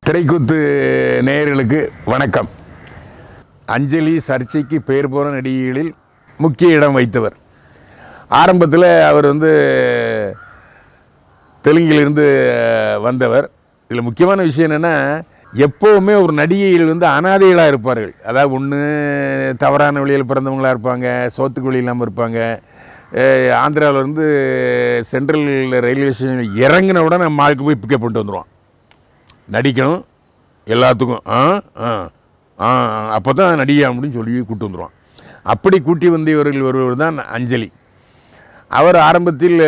திரைக்குத்து நேயர்களுக்கு வணக்கம் அஞ்சலி சர்ச்சைக்கு பெயர் போன நடிகைகளில் முக்கிய இடம் வைத்தவர் ஆரம்பத்தில் அவர் வந்து தெலுங்கிலிருந்து வந்தவர் இதில் முக்கியமான விஷயம் என்னென்னா எப்போவுமே ஒரு நடிகைகள் வந்து அனாதைகளாக இருப்பார்கள் அதாவது ஒன்று தவறான வழியில் பிறந்தவங்களாக இருப்பாங்க சோத்துக்கு வழி இல்லாமல் இருப்பாங்க ஆந்திராவில் இருந்து சென்ட்ரல் ரயில்வே ஸ்டேஷன் இறங்கின உடனே நம்ம ஆளுக்கு போய் பிக்கப் பண்ணிட்டு வந்துடுவான் நடிக்கணும் எல்லாத்துக்கும் ஆ ஆ ஆ அப்போ தான் நடிகை அப்படின்னு சொல்லி கூட்டி வந்துடுவான் அப்படி கூட்டி வந்தவர்கள் ஒருவர் தான் அஞ்சலி அவர் ஆரம்பத்தில்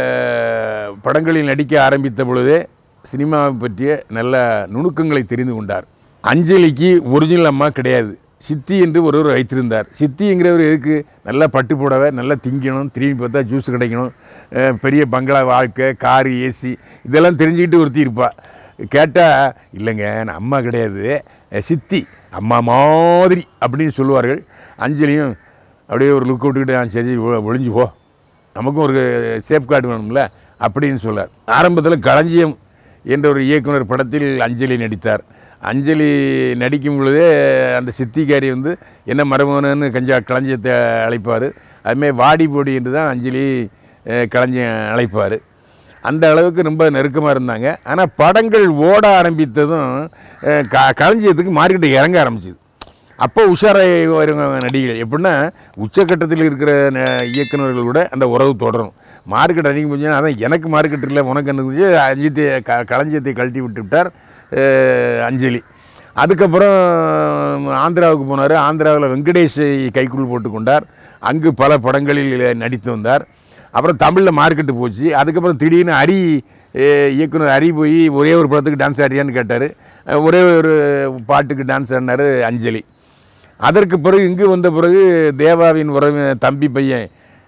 அஹ், படங்களில் நடிக்க ஆரம்பித்த பொழுதே சினிமாவை பற்றிய நல்ல நுணுக்கங்களை தெரிந்து கொண்டார் அஞ்சலிக்கு ஒரிஜினல் அம்மா கிடையாது சித்தி என்று ஒருவர் வைத்திருந்தார் சித்திங்கிறவர் எதுக்கு நல்லா பட்டு புடவை நல்லா திங்கணும் திரும்பி பார்த்தா ஜூஸ் கிடைக்கணும் அஹ், பெரிய பங்களா வாழ்க்கை காரு ஏசி இதெல்லாம் தெரிஞ்சுக்கிட்டு ஒருத்தி இருப்பா கேட்டால் இல்லைங்க நான் அம்மா கிடையாது அஹ், சித்தி அம்மா மாதிரி அப்படின்னு சொல்லுவார்கள் அஞ்சலியும் அப்படியே ஒரு லுக் விட்டுக்கிட்டு "ஆ, சரி ஒ- ஒளிஞ்சு போ நமக்கும் ஒரு சேஃப் கார்டு வேணும்ல அப்படின்னு சொல்லார் ஆரம்பத்தில் களஞ்சியம் என்ற ஒரு இயக்குனர் படத்தில் அஞ்சலி நடித்தார் அஞ்சலி நடிக்கும் பொழுதே அந்த சித்திகாரி வந்து என்ன மரபணுன்னு கஞ்சா களஞ்சியத்தை அழைப்பார் அதுமாதிரி வாடி போடி என்று தான் அஞ்சலி அஹ், களஞ்சியம் அழைப்பார் அந்த அளவுக்கு ரொம்ப நெருக்கமாக இருந்தாங்க ஆனால் படங்கள் ஓட ஆரம்பித்ததும் அஹ், க களஞ்சியத்துக்கு மார்க்கெட்டு இறங்க ஆரம்பிச்சுது அப்போ உஷாராய் வருங்க நடிகைகள் எப்படின்னா உச்சக்கட்டத்தில் இருக்கிற ந- இயக்குனர்கள் கூட அந்த உறவு தொடரும் மார்க்கெட் அதிகம் போச்சுன்னா அதான் எனக்கு மார்க்கெட் இல்லை உனக்கு என்ன இருந்துச்சு அஞ்சியத்தை க களஞ்சியத்தை கழட்டி விட்டு விட்டார் அஹ், அஞ்சலி அதுக்கப்புறம் ஆந்திராவுக்கு போனார் ஆந்திராவில் வெங்கடேஷை கைக்குள் போட்டு கொண்டார் அங்கு பல படங்களில் நடித்து வந்தார் அப்புறம் தமிழில் மார்க்கெட்டு போச்சு அதுக்கப்புறம் திடீர்னு ஹரி அஹ், இயக்குனர் ஹரி போய் ஒரே ஒரு படத்துக்கு டான்ஸ் ஆடியான்னு கேட்டார் அஹ், ஒரே ஒரு பாட்டுக்கு டான்ஸ் ஆடினார் அஞ்சலி அதற்கு பிறகு இங்கு வந்த பிறகு தேவாவின் உறவு தம்பி பையன்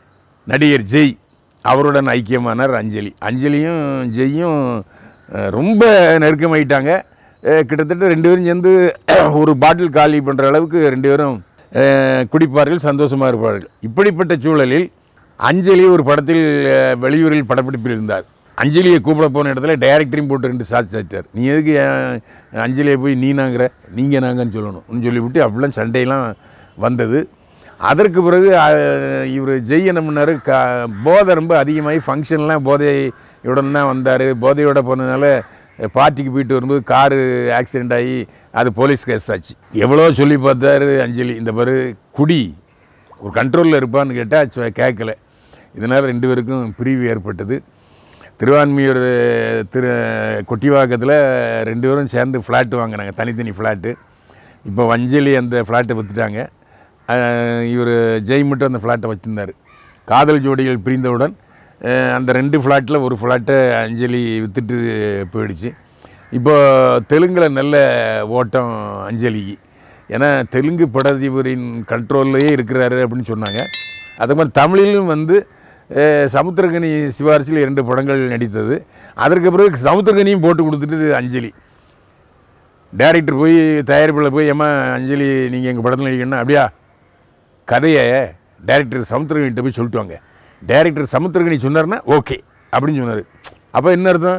நடிகர் ஜெய் அவருடன் ஐக்கியமானார் அஞ்சலி அஞ்சலியும் ஜெய்யும் அஹ், ரொம்ப நெருக்கமாயிட்டாங்க அஹ், கிட்டத்தட்ட ரெண்டு பேரும் சேர்ந்து ஒரு பாட்டில் காலி பண்ணுற அளவுக்கு ரெண்டு பேரும் அஹ், குடிப்பார்கள் சந்தோஷமாக இருப்பார்கள் இப்படிப்பட்ட சூழலில் அஞ்சலி ஒரு படத்தில் அஹ், வெளியூரில் படப்பிடிப்பில் இருந்தார் அஞ்சலியை கூப்பிட போன இடத்துல டைரக்டரையும் போட்டு ரெண்டு சாட்சி சாச்சார் நீ எதுக்கு என் அஞ்சலியை போய் நீ நாங்கிற நீங்கள் நாங்கன்னு சொல்லணும்னு சொல்லிவிட்டு அப்படிலாம் சண்டையெல்லாம் வந்தது அதற்கு பிறகு இவர் ஜெய் என்ன பண்ணார் க போதை ரொம்ப அதிகமாகி ஃபங்க்ஷன்லாம் போதையுடன் தான் வந்தார் போதையோட போனதுனால பார்ட்டிக்கு போயிட்டு வரும்போது காரு ஆக்சிடெண்ட் ஆகி அது போலீஸ் கேஸ் ஆச்சு எவ்வளோ சொல்லி பார்த்தாரு அஞ்சலி இந்த பாரு குடி ஒரு கண்ட்ரோலில் இருப்பான்னு கேட்டால் கேட்கல இதனால் ரெண்டு பேருக்கும் பிரிவு ஏற்பட்டது திருவான்மியூர் திரு கொட்டிவாக்கத்தில் ரெண்டு பேரும் சேர்ந்து ஃப்ளாட்டு வாங்கினாங்க தனித்தனி ஃப்ளாட்டு இப்போ வஞ்சலி அந்த ஃப்ளாட்டை விற்றுட்டாங்க இவர் ஜெய் மட்டும் அந்த ஃப்ளாட்டை வச்சுருந்தார் காதல் ஜோடிகள் பிரிந்தவுடன் அஹ், அந்த ரெண்டு ஃப்ளாட்டில் ஒரு ஃப்ளாட்டை அஞ்சலி விற்றுட்டு போயிடுச்சு இப்போ தெலுங்கில் நல்ல ஓட்டம் அஞ்சலிக்கு ஏன்னா தெலுங்கு படாதிபரின் கண்ட்ரோல்லையே இருக்கிறாரு அப்படின்னு சொன்னாங்க அது மாதிரி தமிழிலும் வந்து அஹ், சமுத்திரகனி சிவாரிசில் இரண்டு படங்கள் நடித்தது அதற்கு பிறகு சமுத்திரகனியும் போட்டு கொடுத்துட்டு அஞ்சலி டேரக்டர் போய் தயாரிப்பில் போய் ஏம்மா அஞ்சலி நீங்கள் எங்கள் படத்தில் நடிக்கணும்னா அப்படியா கதையை டேரக்டர் சமுத்திரகனிட்ட போய் சொல்லிட்டு வாங்க டேரக்டர் சமுத்திரகனி சொன்னார்னா ஓகே அப்படின்னு சொன்னார் அப்போ என்ன அர்த்தம்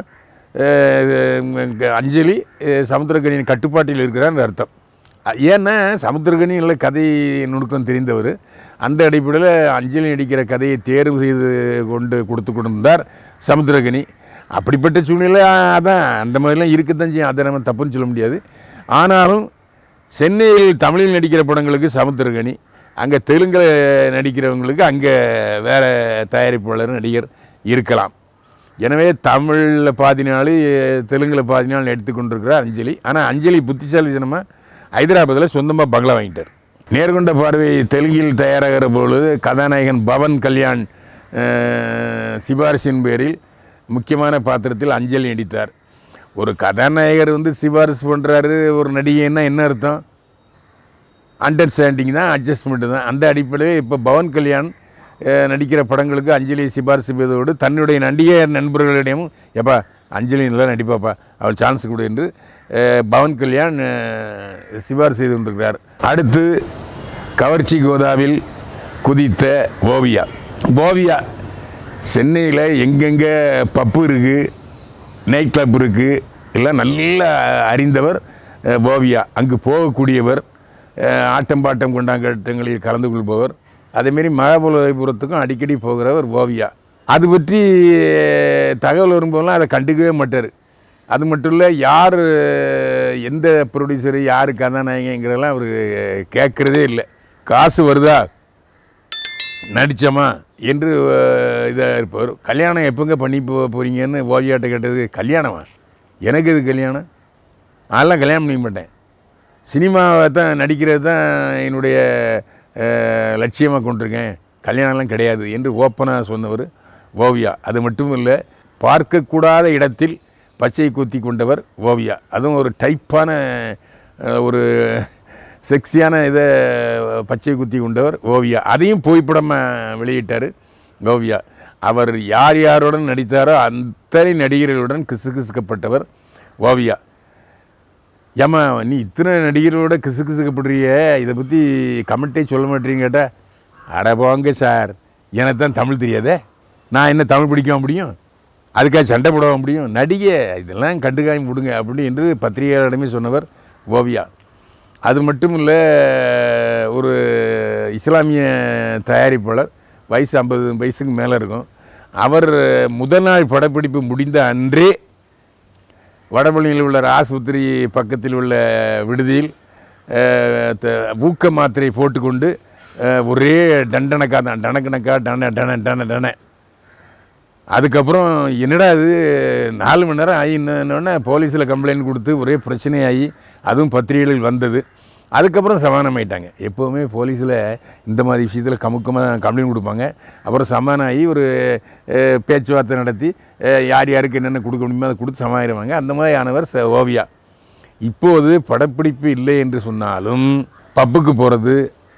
அஹ், அஞ்சலி அஹ், சமுத்திரகனியின் கட்டுப்பாட்டில் இருக்கிறான்னு அர்த்தம் அ- ஏன்னா சமுத்திரகனி நல்ல கதை நுணுக்கம் தெரிந்தவர் அந்த அடிப்படையில் அஞ்சலி நடிக்கிற கதையை தேர்வு செய்து கொண்டு கொடுத்து கொண்டிருந்தார் சமுத்திரகனி அப்படிப்பட்ட சூழ்நிலை அதான் அந்த மாதிரிலாம் இருக்கத்தான் செய்யும் அதை நம்ம தப்புன்னு சொல்ல முடியாது ஆனாலும் சென்னையில் தமிழில் நடிக்கிற படங்களுக்கு சமுத்திரகனி அங்கே தெலுங்கில் நடிக்கிறவங்களுக்கு அங்கே வேறு தயாரிப்பாளர் நடிகர் இருக்கலாம் எனவே தமிழில் பாதி நாள் தெலுங்கில் பாதி நாள் நடித்து கொண்டிருக்கிறார் அஞ்சலி ஆனால் அஞ்சலி புத்திசாலித்தனமாக ஹைதராபாத்தில் சொந்தமாக பங்களா வாங்கிட்டார் நேர்கொண்ட பார்வை தெலுங்கில் தயாராகிற பொழுது கதாநாயகன் பவன் கல்யாண் அஹ், சிபாரிசின் பேரில் முக்கியமான பாத்திரத்தில் அஞ்சலி நடித்தார் ஒரு கதாநாயகர் வந்து சிபாரிசு பண்ணுறாரு ஒரு நடிகைன்னா என்ன அர்த்தம் அண்டர்ஸ்டாண்டிங் தான் அட்ஜஸ்ட்மெண்ட்டு தான் அந்த அடிப்படையில் இப்போ பவன் கல்யாண் அஹ், நடிக்கிற படங்களுக்கு அஞ்சலி சிபாரிசு செய்வதோடு தன்னுடைய நடிகை நண்பர்களிடமும் எப்பா அஞ்சலி நல்லா நடிப்பாப்பா அவள் சான்ஸ் கொடு என்று அஹ், பவன் கல்யாண் அஹ், சிபாரிசு செய்து கொண்டிருக்கிறார் அடுத்து கவர்ச்சி கோதாவில் குதித்த ஓவியா ஓவியா சென்னையில் எங்கெங்கே பப்பு இருக்குது நைட் கிளப் இருக்குது எல்லாம் நல்ல அறிந்தவர் அஹ், ஓவியா அங்கு போகக்கூடியவர் அஹ், ஆட்டம் பாட்டம் கொண்டாட்டங்களில் கலந்து கொள்பவர் அதேமாரி மகாபலிபுரத்துக்கும் அடிக்கடி போகிறவர் ஓவியா அது பற்றி தகவல் வரும்போதெல்லாம் அதை கண்டுக்கவே மாட்டார் அது மட்டும் இல்லை யார் எந்த ப்ரொடியூசரு யார் கதாநாயகங்கிறதெல்லாம் அவர் கேட்குறதே இல்லை காசு வருதா நடித்தோமா என்று இதாக இருப்பவர் கல்யாணம் எப்போங்க பண்ணி போ போகிறீங்கன்னு ஓவியாட்ட கேட்டது கல்யாணமா எனக்கு இது கல்யாணம் அதெல்லாம் கல்யாணம் பண்ணிக்க மாட்டேன் சினிமாவை தான் நடிக்கிறது தான் என்னுடைய அஹ், லட்சியமாக கொண்டிருக்கேன் கல்யாணம்லாம் கிடையாது என்று ஓப்பனாக சொன்னவர் ஓவியா அது மட்டும் இல்லை பார்க்கக்கூடாத இடத்தில் பச்சை குத்தி கொண்டவர் ஓவியா அதுவும் ஒரு டைப்பான அஹ், ஒரு செக்ஸியான இதை பச்சை குத்தி கொண்டவர் ஓவியா அதையும் புகைப்படமாக வெளியிட்டார் ஓவியா அவர் யார் யாருடன் நடித்தாரோ அத்தனை நடிகர்களுடன் கிசுகிசுக்கப்பட்டவர் ஓவியா ஏம்மா நீ இத்தனை நடிகரோட கிசு கிசுக்கப்படுறிய இதை பற்றி கமெண்ட்டே சொல்ல மாட்டீங்க கேட்டால் அட போங்க சார் எனக்கு தான் தமிழ் தெரியாதே நான் என்ன தமிழ் பிடிக்க முடியும் அதுக்காக சண்டை போட முடியும் நடிகை இதெல்லாம் கண்டுக்காம விடுங்க அப்படின்னு என்று பத்திரிகையாளரிடமே சொன்னவர் ஓவியா அது மட்டும் இல்லை ஒரு இஸ்லாமிய தயாரிப்பாளர் வயசு ஐம்பது வயசுக்கு மேலே இருக்கும் அவர் முதல் நாள் படப்பிடிப்பு முடிந்த அன்றே வடபழனியில் உள்ள ஆஸ்பத்திரி பக்கத்தில் உள்ள விடுதியில் அஹ், த- ஊக்க மாத்திரை போட்டுக்கொண்டு அஹ், ஒரே டண்டனக்கா தான் டனக்கணக்கா டன டன டன டன அதுக்கப்புறம் என்னடா இது நாலு மணி நேரம் ஆகினோடனே போலீஸில் கம்ப்ளைண்ட் கொடுத்து ஒரே பிரச்சனையாகி அதுவும் பத்திரிகைகளில் வந்தது அதுக்கப்புறம் சமாதானமாயிட்டாங்க எப்போவுமே போலீஸில் இந்த மாதிரி விஷயத்தில் கமுக்கமாக கம்ப்ளைண்ட் கொடுப்பாங்க அப்புறம் சமாதானம் ஆகி ஒரு அஹ், பேச்சுவார்த்தை நடத்தி அஹ், யார் யாருக்கு என்னென்ன கொடுக்க முடியுமோ அதை கொடுத்து சமாளிடுவாங்க அந்த மாதிரியானவர் ச ஓவியா இப்போது படப்பிடிப்பு இல்லை என்று சொன்னாலும் பப்புக்கு போகிறது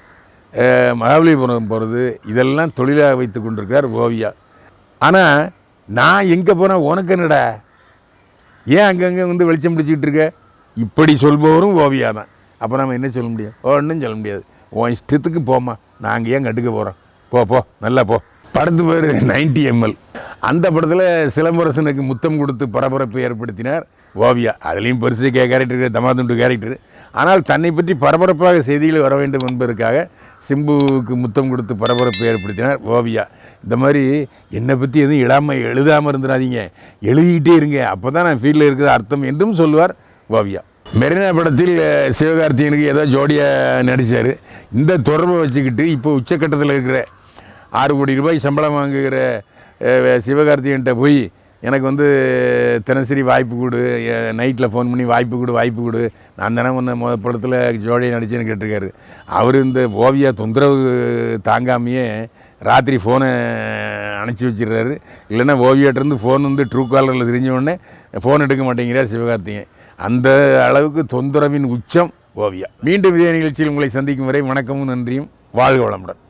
மகாபலிபுரம் போகிறது இதெல்லாம் தொழிலாக வைத்து கொண்டிருக்கார் ஓவியா ஆனால் நான் எங்கே போனால் உனக்கு என்னடா ஏன் அங்கங்கே வந்து வெளிச்சம் பிடிச்சிக்கிட்டு இருக்க இப்படி சொல்பவரும் ஓவியா தான் அப்போ நம்ம என்ன சொல்ல முடியும் ஒன்றும் சொல்ல முடியாது உன் இஷ்டத்துக்கு போம்மா நாங்கள் ஏன் கட்டுக்க போகிறோம் போ போ நல்லா போ படத்து பேர் 90 எம்எல் அந்த படத்தில் சிலம்பரசனுக்கு முத்தம் கொடுத்து பரபரப்பை ஏற்படுத்தினார் ஓவியா அதுலேயும் பெருசு கே கேரக்டர் தமாதுண்டு கேரக்டர் ஆனால் தன்னை பற்றி பரபரப்பாக செய்திகள் வர வேண்டும் என்பதற்காக சிம்புவுக்கு முத்தம் கொடுத்து பரபரப்பை ஏற்படுத்தினார் ஓவியா இந்த மாதிரி என்னை பற்றி எதுவும் இடாமல் எழுதாமல் இருந்துடாதீங்க எழுதிக்கிட்டே இருங்க அப்போ தான் நான் ஃபீல்டில் இருக்குது அர்த்தம் என்றும் சொல்லுவார் ஓவியா மெரினா படத்தில் அஹ், சிவகார்த்திகேயனுக்கு ஏதோ ஜோடியாக நடித்தார் இந்த தொடர்பை வச்சுக்கிட்டு இப்போ உச்சக்கட்டத்தில் இருக்கிற ஆறு கோடி ரூபாய் சம்பளம் வாங்குகிற அஹ், சிவகார்த்திகேயன்ட்ட போய் எனக்கு வந்து தினசரி வாய்ப்பு கொடு நைட்டில் ஃபோன் பண்ணி வாய்ப்பு கொடு வாய்ப்பு கொடு நான் தானே முன்ன முத படத்தில் ஜோடியை நடிச்சேன்னு கேட்டிருக்காரு அவர் இந்த ஓவியா தொந்தரவு தாங்காமையே ராத்திரி ஃபோனை அணைச்சி வச்சிடுறாரு இல்லைன்னா ஓவியாட்டிருந்து ஃபோன் வந்து ட்ரூ காலரில் தெரிஞ்ச உடனே ஃபோன் எடுக்க மாட்டேங்கிறார் சிவகார்த்திகேயன் அந்த அளவுக்கு தொந்தரவின் உச்சம் ஓவியா மீண்டும் இதே நிகழ்ச்சியில் உங்களை சந்திக்கும் வரை வணக்கமும் நன்றியும் வாழ்க வளமுடன்